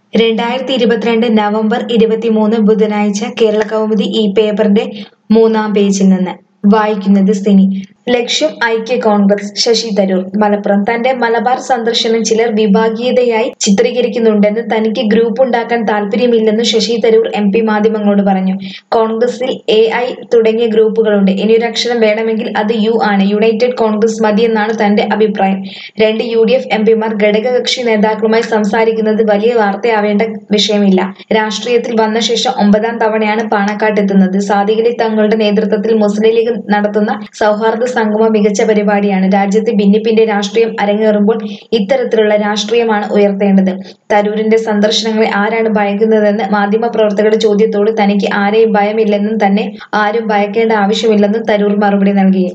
രണ്ടായിരത്തി ഇരുപത്തിരണ്ട് നവംബർ ഇരുപത്തിമൂന്ന് ബുധനാഴ്ച കേരള കൗമുദി ഈ പേപ്പറിന്റെ മൂന്നാം പേജിൽ നിന്ന് വായിക്കുന്നത് സിനി ലക്ഷ്യം ഐക്യ കോൺഗ്രസ് ശശി തരൂർ മലപ്പുറം തന്റെ മലബാർ സന്ദർശനം ചിലർ വിഭാഗീയതയായി ചിത്രീകരിക്കുന്നുണ്ടെന്ന് തനിക്ക് ഗ്രൂപ്പ് ഉണ്ടാക്കാൻ താല്പര്യമില്ലെന്ന് ശശി തരൂർ എം പി മാധ്യമങ്ങളോട് പറഞ്ഞു കോൺഗ്രസിൽ എ ഐ തുടങ്ങിയ ഗ്രൂപ്പുകളുണ്ട് ഇനിയൊരക്ഷരം വേണമെങ്കിൽ അത് യു ആണ് യുണൈറ്റഡ് കോൺഗ്രസ് മതിയെന്നാണ് തന്റെ അഭിപ്രായം രണ്ട് യു ഡി എഫ് എം പിമാർ ഘടകകക്ഷി നേതാക്കളുമായി സംസാരിക്കുന്നത് വലിയ വാർത്തയാവേണ്ട വിഷയമില്ല രാഷ്ട്രീയത്തിൽ വന്ന ശേഷം ഒമ്പതാം തവണയാണ് പാണക്കാട്ടെത്തുന്നത് സാദിഖലി തങ്ങളുടെ നേതൃത്വത്തിൽ മുസ്ലിം ലീഗ് നടത്തുന്ന സൗഹാർദ്ദ സംഗമം മികച്ച പരിപാടിയാണ് രാജ്യത്തെ ഭിന്നിപ്പിന്റെ രാഷ്ട്രീയം അരങ്ങേറുമ്പോൾ ഇത്തരത്തിലുള്ള രാഷ്ട്രീയമാണ് ഉയർത്തേണ്ടത് തരൂരിന്റെ സന്ദർശനങ്ങളെ ആരാണ് ഭയക്കുന്നതെന്ന് മാധ്യമപ്രവർത്തകരുടെ ചോദ്യത്തോട് തനിക്ക് ആരെയും ഭയമില്ലെന്നും തന്നെ ആരും ഭയക്കേണ്ട ആവശ്യമില്ലെന്നും തരൂർ മറുപടി നൽകി